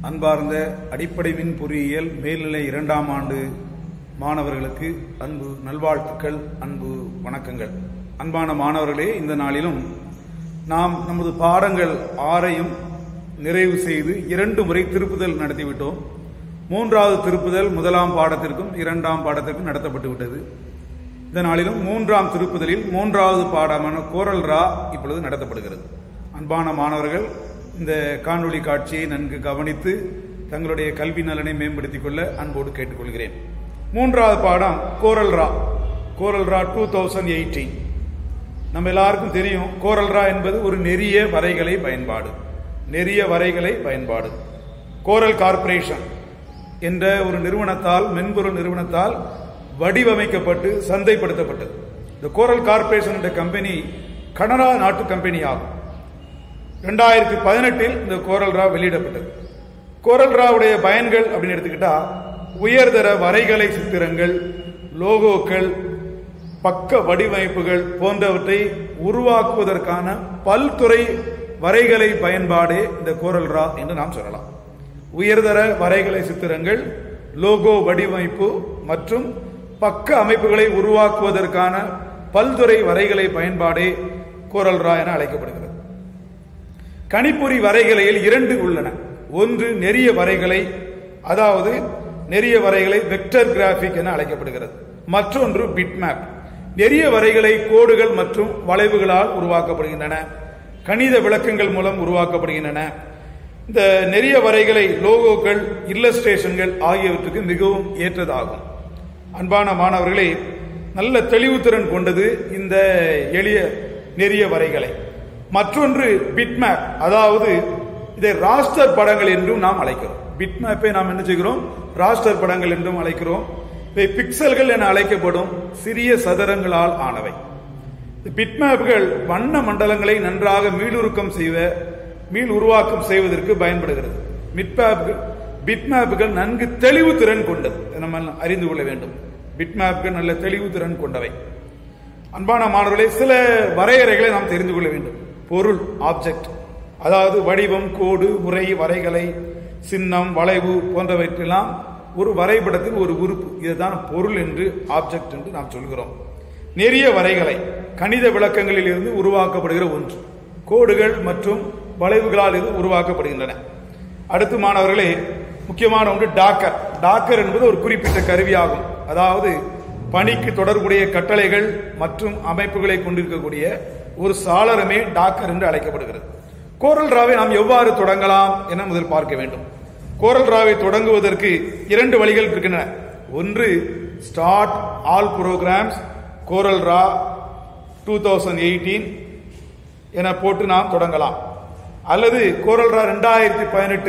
அன்பார்ந்த அடிப்படை மின் பொறியியல் மேல்நிலை இரண்டாம் ஆண்டு மாணவர்களுக்கு அன்பு நல்வாழ்த்துக்கள் அன்பு வணக்கங்கள் அன்பான மாணவர்களே இந்த நாளிலும் நாம் நமது பாடங்கள் ஆறையும் நிறைவு செய்து இரண்டு முறை திருப்புதல் நடத்திவிட்டோம் மூன்றாவது திருப்புதல் முதலாம் பாடத்திற்கும் இரண்டாம் பாடத்திற்கும் நடத்தப்பட்டு விட்டது இந்த நாளிலும் மூன்றாம் திருப்புதலில் மூன்றாவது பாடமான கோரல் ரா இப்பொழுது நடத்தப்படுகிறது அன்பான மாணவர்கள் இந்த காணொளி காட்சியை நன்கு கவனித்து தங்களுடைய கல்வி நலனை மேம்படுத்திக் கொள்ள அன்போடு கேட்டுக்கொள்கிறேன் மூன்றாவது பாடம் Corel Draw Corel Draw two thousand eighteen நம்ம எல்லாருக்கும் தெரியும் கோரல் ரா என்பது ஒரு நெறிய வரைகலை பயன்பாடு நெறிய வரைகலை பயன்பாடு கோரல் கார்ப்பரேஷன் என்ற ஒரு நிறுவனத்தால் மென்பொருள் நிறுவனத்தால் வடிவமைக்கப்பட்டு சந்தைப்படுத்தப்பட்டது இந்த கோரல் கார்ப்பரேஷன் என்ற கம்பெனி கனடா நாட்டு கம்பெனி ஆகும் ரெண்டாயிரத்தி பதினெட்டில் இந்த கோரல் ரா வெளியிடப்பட்டது கோரல் ராவுடைய பயன்கள் அப்படின்னு எடுத்துக்கிட்டா உயர்தர வரைகலை சித்திரங்கள் லோகோக்கள் பக்க வடிவமைப்புகள் போன்றவற்றை உருவாக்குவதற்கான பல்துறை வரைகலை பயன்பாடே இந்த கோரல் ரா என்று நாம் சொல்லலாம் உயர்தர வரைகலை சித்திரங்கள் லோகோ வடிவமைப்பு மற்றும் பக்க அமைப்புகளை உருவாக்குவதற்கான பல்துறை வரைகலை பயன்பாடே கோரல் ரா என அழைக்கப்படுகிறது கணிப்பொறி வரைகலையில் இரண்டு உள்ளன ஒன்று நெறிய வரைகலை அதாவது நெறிய வரைகலை வெக்டர் கிராபிக் என அழைக்கப்படுகிறது மற்றொன்று பிட்மேப் நெறிய வரைகளை கோடுகள் மற்றும் வளைவுகளால் உருவாக்கப்படுகின்றன கணித விளக்கங்கள் மூலம் உருவாக்கப்படுகின்றன இந்த நெறிய வரைகளை லோகோக்கள் இல்லஸ்ட்ரேஷன்கள் ஆகியவற்றுக்கு மிகவும் ஏற்றதாகும் அன்பான மாணவர்களே நல்ல தெளிவுத்திறன் கொண்டது இந்த எளிய நெறிய வரைகளை மற்றொன்று பிட்மேப் அதாவது இதை ராஸ்டர் படங்கள் என்றும் நாம் அழைக்கிறோம் பிட்மேப்பை நாம் என்ன செய்கிறோம் ராஸ்டர் படங்கள் என்றும் அழைக்கிறோம் இவை பிக்சல்கள் என அழைக்கப்படும் சிறிய சதுரங்களால் ஆனவை பிட்மேப்புகள் வண்ண மண்டலங்களை நன்றாக மீளுருக்கம் செய்வ மீள் உருவாக்கம் செய்வதற்கு பயன்படுகிறது மிட்மேப்புகள் பிட்மேப்புகள் நன்கு தெளிவு திறன் கொண்டது நம்ம அறிந்து கொள்ள வேண்டும் பிட்மேப்புகள் நல்ல தெளிவு திறன் கொண்டவை அன்பான மாணவர்களே சில வரையறைகளை நாம் தெரிந்து கொள்ள வேண்டும் பொருள் ஆப்ஜெக்ட் அதாவது வடிவம் கோடு உரை வரைகலை சின்னம் வளைவு போன்றவற்றெல்லாம் ஒரு வரைபடத்தில் ஒரு உறுப்பு இதுதான் பொருள் என்று ஆப்ஜெக்ட் என்று நாம் சொல்கிறோம் நெறிய வரைகலை கணித விளக்கங்களில் இருந்து உருவாக்கப்படுகிற ஒன்று கோடுகள் மற்றும் வளைவுகளால் இது உருவாக்கப்படுகின்றன அடுத்து மாணவர்களே முக்கியமான ஒன்று டாக்கர் டாக்கர் என்பது ஒரு குறிப்பிட்ட கருவியாகும் அதாவது பணிக்கு தொடர்புடைய கட்டளைகள் மற்றும் அமைப்புகளை கொண்டிருக்கக்கூடிய ஒரு சாளரமே டாக்கர் என்று அழைக்கப்படுகிறது கோரல் ராவை நாம் எவ்வாறு தொடங்கலாம் என முதல் பார்க்க வேண்டும் கோரல் ராவை தொடங்குவதற்கு இரண்டு வழிகள் இருக்கின்றன ஒன்று start all programs Corel Draw two thousand eighteen என போட்டு நாம் தொடங்கலாம் அல்லது கோரல் ரா ரெண்டாயிரத்தி பதினெட்டு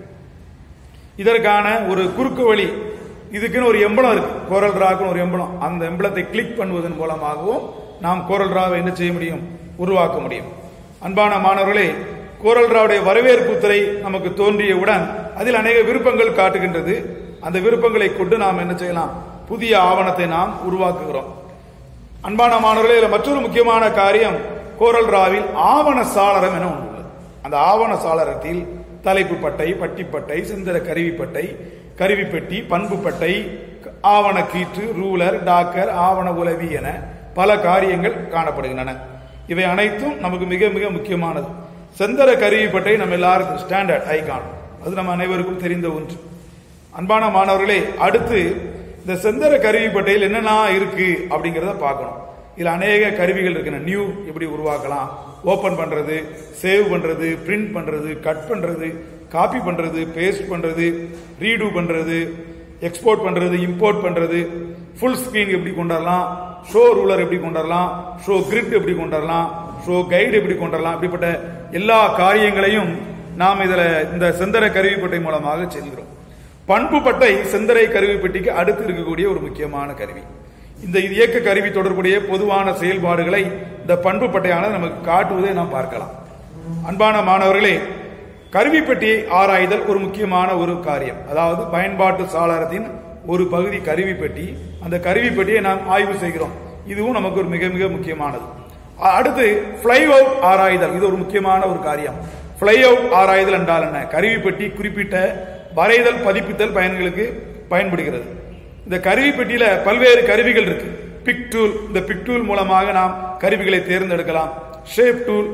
இதற்கான ஒரு குறுக்கு வழி இதுக்குன்னு ஒரு எம்பளம் இருக்கு கோரல் ராக்குன்னு ஒரு எம்பளம் அந்த எம்பளத்தை கிளிக் பண்ணுவதன் மூலமாகவும் நாம் கோரல் ராவை என்ன செய்ய முடியும் உருவாக்க முடியும் அன்பான மாணவர்களே கோரல் ராவுடைய வரவேற்பு துறை நமக்கு தோன்றியவுடன் அதில் அநேக விருப்பங்கள் காட்டுகின்றது அந்த விருப்பங்களை கொண்டு நாம் என்ன செய்யலாம் புதிய ஆவணத்தை நாம் உருவாக்குகிறோம் அன்பான மாணவர்களே இதில் மற்றொரு முக்கியமான காரியம் கோரல் ராவில் ஆவண சாளரம் என ஒன்று உள்ளது அந்த ஆவண சாளரத்தில் தலைப்பு பட்டை பட்டிப்பட்டை சிந்தர கருவிப்பட்டை கருவிப்பெட்டி பண்பு பட்டை ஆவண கீற்று ரூலர் டாக்கர் ஆவண உலவி என பல காரியங்கள் காணப்படுகின்றன இவை அனைத்தும் நமக்கு மிக மிக முக்கியமானது செந்தர கருவிப்பட்டை நம்ம எல்லாருக்கும் ஸ்டாண்டர்ட் ஐகான் அது நம்ம அனைவருக்கும் தெரிந்த ஒன்று அன்பான மாணவர்களே அடுத்து இந்த செந்தர கருவிப்பட்டையில் என்னென்ன இருக்கு அப்படிங்கிறத பார்க்கணும் இதுல அநேக கருவிகள் இருக்கின்றன நியூ எப்படி உருவாக்கலாம் ஓபன் பண்றது சேவ் பண்றது பிரிண்ட் பண்றது கட் பண்றது காப்பி பண்றது பேஸ்ட் பண்றது ரீடூ பண்றது எக்ஸ்போர்ட் பண்றது இம்போர்ட் பண்றது ஃபுல் ஸ்கிரீன் எப்படி கொண்டாடலாம் ஷோ ரூலர் எப்படி கொண்டாடலாம் ஷோ கிரிட் எப்படி கொண்டாடலாம் ஷோ கைடு எப்படி கொண்டாடலாம் இப்படிப்பட்ட எல்லா காரியங்களையும் நாம் இதுல இந்த செந்தர கருவிப்பட்டை மூலமாக செல்கிறோம் பண்பு பட்டை செந்தரை கருவிப்பட்டிக்கு அடுத்து இருக்கக்கூடிய ஒரு முக்கியமான கருவி இந்த இயக்க கருவி தொடர்புடைய பொதுவான செயல்பாடுகளை இந்த பண்பு பட்டையானது நமக்கு காட்டுவதை நாம் பார்க்கலாம் அன்பான மாணவர்களே கருவிப்பட்டியை ஆராய்தல் ஒரு முக்கியமான ஒரு காரியம் அதாவது பயன்பாட்டு சாளரத்தின் ஒரு பகுதி கருவிப்பட்டி அந்த கருவிப்பட்டியை நாம் ஆய்வு செய்கிறோம் இதுவும் நமக்கு ஒரு மிக மிக முக்கியமானது அடுத்து ஃபிளை அவுட் ஆராய்தல் இது ஒரு முக்கியமான ஒரு காரியம் ஃப்ளை அவுட் ஆராய்தல் என்றால் என்ன கருவிப்பெட்டி குறிப்பிட்ட வரைதல் பதிப்பித்தல் பயன்களுக்கு பயன்படுகிறது இந்த கருவிப்பெட்டியில பல்வேறு கருவிகள் இருக்கு பிக் டூல் இந்த பிக் டூல் மூலமாக நாம் கருவிகளை தேர்ந்தெடுக்கலாம் ஷேப் டூல்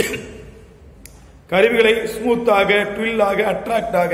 கருவிகளை ஸ்மூத்தாக ட்வில்லாக அட்ராக்டாக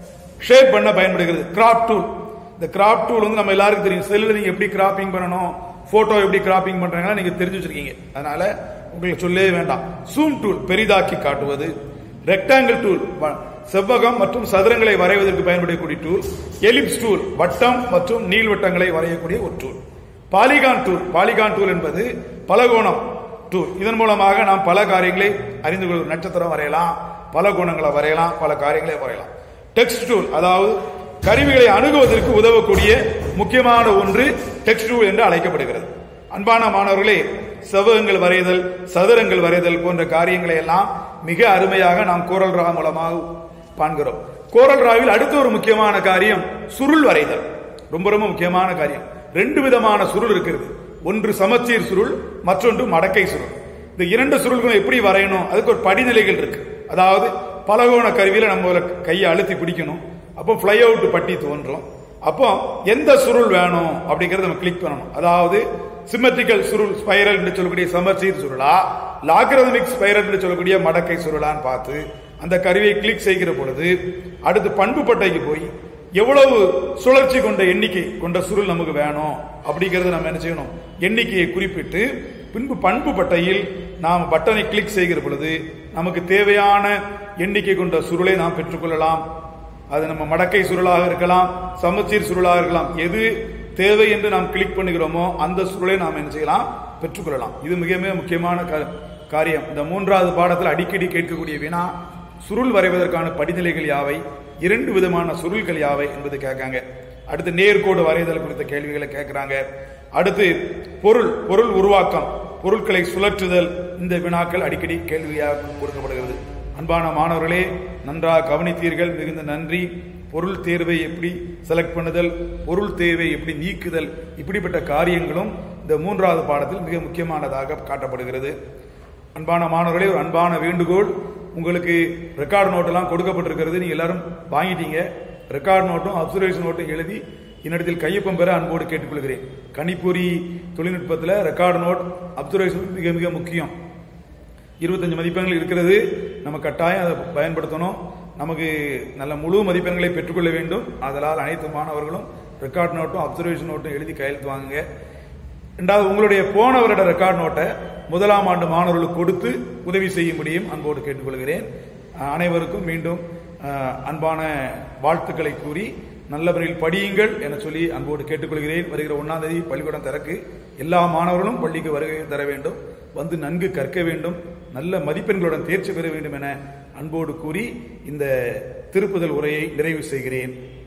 ஷேப் பண்ண பயன்படுகிறது கிராப் டூல் இந்த கிராப் டூல் வந்து நம்ம எல்லாருக்கும் தெரியும் செல்லில் நீங்க எப்படி கிராப்பிங் பண்ணணும் போட்டோ எப்படி கிராப்பிங் பண்றாங்கன்னா நீங்க தெரிஞ்சு வச்சிருக்கீங்க அதனால உங்களுக்கு சொல்லவே வேண்டாம் சூம் டூல் பெரிதாக்கி காட்டுவது ரெக்டாங்கிள் டூல் செவ்வகம் மற்றும் சதுரங்களை வரைவதற்கு பயன்படக்கூடிய டூல் எலிப்ஸ் டூல் வட்டம் மற்றும் நீள்வட்டங்களை வரையக்கூடிய ஒரு tool polygon tool polygon tool என்பது பலகோணம் டூல் இதன் மூலமாக நாம் பல காரியங்களை அறிந்து கொள்வோம் நட்சத்திரம் வரையலாம் பல குணங்களை வரையலாம் பல காரியங்களை வரையலாம் டெக்ஸ்ட் டூல் அதாவது கருவிகளை அணுகுவதற்கு உதவக்கூடிய முக்கியமான ஒன்று டெக்ஸ்ட் டூல் என்று அழைக்கப்படுகிறது அன்பான மாணவர்களே செவ்வகங்கள் வரைதல் சதுரங்கள் வரைதல் போன்ற காரியங்களை எல்லாம் மிக அருமையாக நாம் கோரல் ரா மூலமாக காண்கிறோம் கோரல் ராவில் அடுத்த ஒரு முக்கியமான காரியம் சுருள் வரைதல் ரொம்ப ரொம்ப முக்கியமான காரியம் ரெண்டு விதமான சுருள் இருக்கிறது ஒன்று சமச்சீர் சுருள் மற்றொன்று மடக்கை சுருள் இந்த இரண்டு சுருள்களும் எப்படி வரையணும் அதுக்கு ஒரு படிநிலைகள் இருக்கு அதாவது பலகோண கருவியில நம்ம கையை அழுத்தி பிடிக்கணும் அப்போ ஃப்ளை அவுட் பட்டி தோன்றும் அப்போ எந்த சுருள் வேணும் அப்படிங்கறத நம்ம கிளிக் பண்ணணும் அதாவது சிமெட்ரிக்கல் சுருள் ஸ்பைரல் என்று சொல்லக்கூடிய சமச்சீர் சுருளா லாக்ரதமிக் ஸ்பைரல் என்று சொல்லக்கூடிய மடக்கை சுருளான்னு பார்த்து அந்த கருவியை கிளிக் செய்கிற பொழுது அடுத்து பண்பு பட்டைக்கு போய் எவ்வளவு சுழற்சி கொண்ட எண்ணிக்கை கொண்ட சுருள் நமக்கு வேணும் அப்படிங்கறத நம்ம என்ன செய்யணும் எண்ணிக்கையை குறிப்பிட்டு பின்பு பண்பு பட்டையில் நாம் பட்டனை கிளிக் செய்கிற பொழுது நமக்கு தேவையான எண்ணிக்கை கொண்ட சுருளை நாம் பெற்றுக்கொள்ளலாம் அது நம்ம மடக்கை சுருளாக இருக்கலாம் சமச்சீர் சுருளாக இருக்கலாம் எது தேவை என்று நாம் கிளிக் பண்ணுகிறோமோ அந்த சுருளை நாம் என்ன செய்யலாம் பெற்றுக்கொள்ளலாம் இது மிக மிக முக்கியமான கா- காரியம் இந்த மூன்றாவது பாடத்தில் அடிக்கடி கேட்கக்கூடிய வினா சுருள் வரைவதற்கான படிநிலைகள் யாவை இரண்டு விதமான சுருள்கள் யாவை என்பது கேட்காங்க அடுத்து நேர்கோடு வரைதல் குறித்த கேள்விகளை கேட்கிறாங்க அடுத்து பொருள் பொருள் உருவாக்கம் பொருட்களை சுழற்றுதல் இந்த வினாக்கள் அடிக்கடி கேள்வியாக கொடுக்கப்படுகிறது அன்பான மாணவர்களே நன்றாக கவனித்தீர்கள் மிகுந்த நன்றி பொருள் தேர்வை எப்படி செலக்ட் பண்ணுதல் பொருள் தேர்வை எப்படி நீக்குதல் இப்படிப்பட்ட காரியங்களும் இந்த மூன்றாவது பாடத்தில் மிக முக்கியமானதாக காட்டப்படுகிறது அன்பான மாணவர்களே ஒரு அன்பான வேண்டுகோள் உங்களுக்கு ரெக்கார்டு நோட்டெல்லாம் கொடுக்கப்பட்டிருக்கிறது நீங்க எல்லாரும் வாங்கிட்டீங்க ரெக்கார்டு நோட்டும் அப்சர்வேஷன் நோட்டும் எழுதி என்னிடத்தில் கையொப்பம் பெற அன்போடு கேட்டுக்கொள்கிறேன் கணிப்பொறி தொழில்நுட்பத்தில் ரெக்கார்டு நோட் அப்சர்வேஷன் மிக மிக முக்கியம் இருபத்தஞ்சு மதிப்பெண்கள் இருக்கிறது நம்ம கட்டாயம் அதை பயன்படுத்தணும் நமக்கு நல்ல முழு மதிப்பெண்களை பெற்றுக்கொள்ள வேண்டும் அதனால் அனைத்து மாணவர்களும் ரெக்கார்ட் நோட்டும் அப்சர்வேஷன் நோட்டும் எழுதி கையெழுத்து வாங்குங்க ரெண்டாவது உங்களுடைய போன வருட ரெக்கார்ட் நோட்டை முதலாம் ஆண்டு மாணவர்களுக்கு கொடுத்து உதவி செய்யும்படியும் அன்போடு கேட்டுக்கொள்கிறேன் அஹ் அனைவருக்கும் மீண்டும் அஹ், அன்பான வாழ்த்துக்களை கூறி நல்லவரில் படியுங்கள் என சொல்லி அன்போடு கேட்டுக்கொள்கிறேன் வருகிற ஒன்னாம் தேதி பள்ளிக்கூடம் திறக்கு எல்லா மாணவர்களும் பள்ளிக்கு வருகை தர வேண்டும் வந்து நன்கு கற்க வேண்டும் நல்ல மதிப்பெண்களுடன் தேர்ச்சி பெற வேண்டும் என அன்போடு கூறி இந்த திருப்புதல் உரையை நிறைவு செய்கிறேன்